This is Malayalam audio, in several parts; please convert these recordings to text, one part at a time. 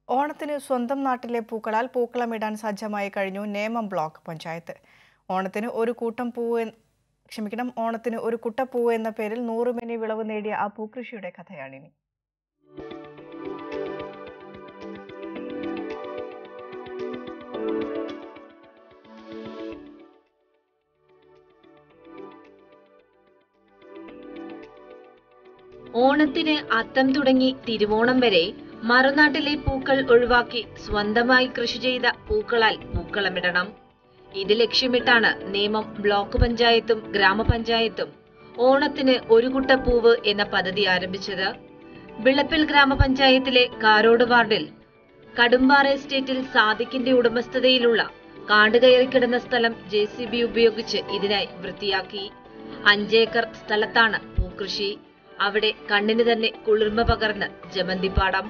ഓണത്തിന് സ്വന്തം നാട്ടിലെ പൂക്കളാൽ പൂക്കളമിടാൻ സജ്ജമായി കഴിഞ്ഞു നേമം ബ്ലോക്ക് പഞ്ചായത്ത് ഓണത്തിന് ഒരു കൂട്ടം പൂവ് എൻ- ക്ഷമിക്കണം ഓണത്തിന് ഒരു കുട്ടപ്പൂവ് എന്ന പേരിൽ നൂറുമെനി വിളവ് നേടിയ ആ പൂക്കൃഷിയുടെ കഥയാണിനി ഓണത്തിന് അത്തം തുടങ്ങി തിരുവോണം വരെ മറുനാട്ടിലെ പൂക്കൾ ഒഴിവാക്കി സ്വന്തമായി കൃഷി ചെയ്ത പൂക്കളാൽ പൂക്കളമിടണം ഇത് ലക്ഷ്യമിട്ടാണ് നേമം ബ്ലോക്ക് പഞ്ചായത്തും ഗ്രാമപഞ്ചായത്തും ഓണത്തിന് ഒരു കുട്ടപ്പൂവ് എന്ന പദ്ധതി ആരംഭിച്ചത് വിളപ്പിൽ ഗ്രാമപഞ്ചായത്തിലെ കാരോട് വാർഡിൽ കടുമ്പാറ എസ്റ്റേറ്റിൽ സാദിഖിന്റെ ഉടമസ്ഥതയിലുള്ള കാട് കയറിക്കിടന്ന സ്ഥലം ജെ സി ബി ഉപയോഗിച്ച് ഇതിനായി വൃത്തിയാക്കി അഞ്ചേക്കർ സ്ഥലത്താണ് പൂക്കൃഷി അവിടെ കണ്ണിന് തന്നെ കുളിർമ പകർന്ന് ജമന്തിപ്പാടം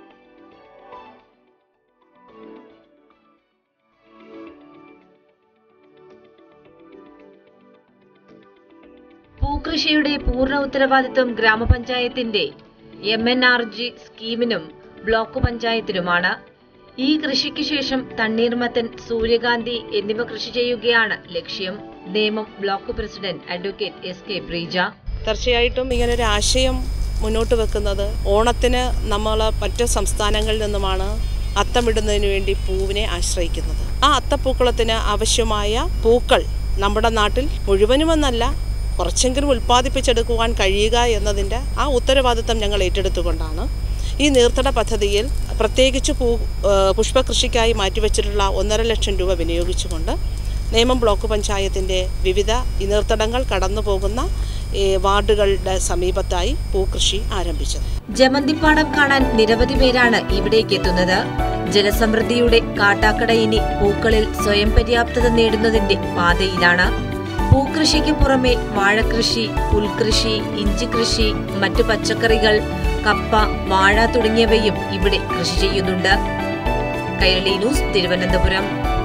പൂക്കൃഷിയുടെ പൂർണ്ണ ഉത്തരവാദിത്വം ഗ്രാമപഞ്ചായത്തിന്റെ എം എൻ ആർ ജി സ്കീമിനും ബ്ലോക്ക് പഞ്ചായത്തിനുമാണ് ഈ കൃഷിക്ക് ശേഷം തണ്ണീർമത്തൻ സൂര്യകാന്തി എന്നിവ കൃഷി ചെയ്യുകയാണ് ലക്ഷ്യം Nemom block president advocate S K Preeja തീർച്ചയായിട്ടും ഇങ്ങനൊരു ആശയം മുന്നോട്ട് വെക്കുന്നത് ഓണത്തിന് നമ്മൾ മറ്റ് സംസ്ഥാനങ്ങളിൽ നിന്നുമാണ് അത്തമിടുന്നതിന് വേണ്ടി പൂവിനെ ആശ്രയിക്കുന്നത് ആ അത്തപ്പൂക്കളത്തിന് ആവശ്യമായ പൂക്കൾ നമ്മുടെ നാട്ടിൽ മുഴുവനുമെന്നല്ല കുറച്ചെങ്കിലും ഉൽപ്പാദിപ്പിച്ചെടുക്കുവാൻ കഴിയുക എന്നതിൻ്റെ ആ ഉത്തരവാദിത്തം ഞങ്ങൾ ഏറ്റെടുത്തുകൊണ്ടാണ് ഈ നീർത്തട പദ്ധതിയിൽ പ്രത്യേകിച്ച് പൂ ഏഹ് പുഷ്പകൃഷിക്കായി മാറ്റിവെച്ചിട്ടുള്ള ഒന്നര ലക്ഷം രൂപ വിനിയോഗിച്ചുകൊണ്ട് നേമം ബ്ലോക്ക് പഞ്ചായത്തിൻ്റെ വിവിധ ഈ നീർത്തടങ്ങൾ കടന്നു പോകുന്ന ഈ വാർഡുകളുടെ സമീപത്തായി പൂക്കൃഷി ആരംഭിച്ചത് ജമന്തിപ്പാടം കാണാൻ നിരവധി പേരാണ് ഇവിടേക്ക് എത്തുന്നത് ജലസമൃദ്ധിയുടെ കാട്ടാക്കട ഇനി പൂക്കളിൽ സ്വയം പര്യാപ്തത നേടുന്നതിന്റെ പാതയിലാണ് പൂക്കൃഷിക്ക് പുറമെ വാഴകൃഷി പുൽകൃഷി ഇഞ്ചി കൃഷി മറ്റു പച്ചക്കറികൾ കപ്പ വാഴ തുടങ്ങിയവയും ഇവിടെ കൃഷി ചെയ്യുന്നുണ്ട് കൈരളി ന്യൂസ് തിരുവനന്തപുരം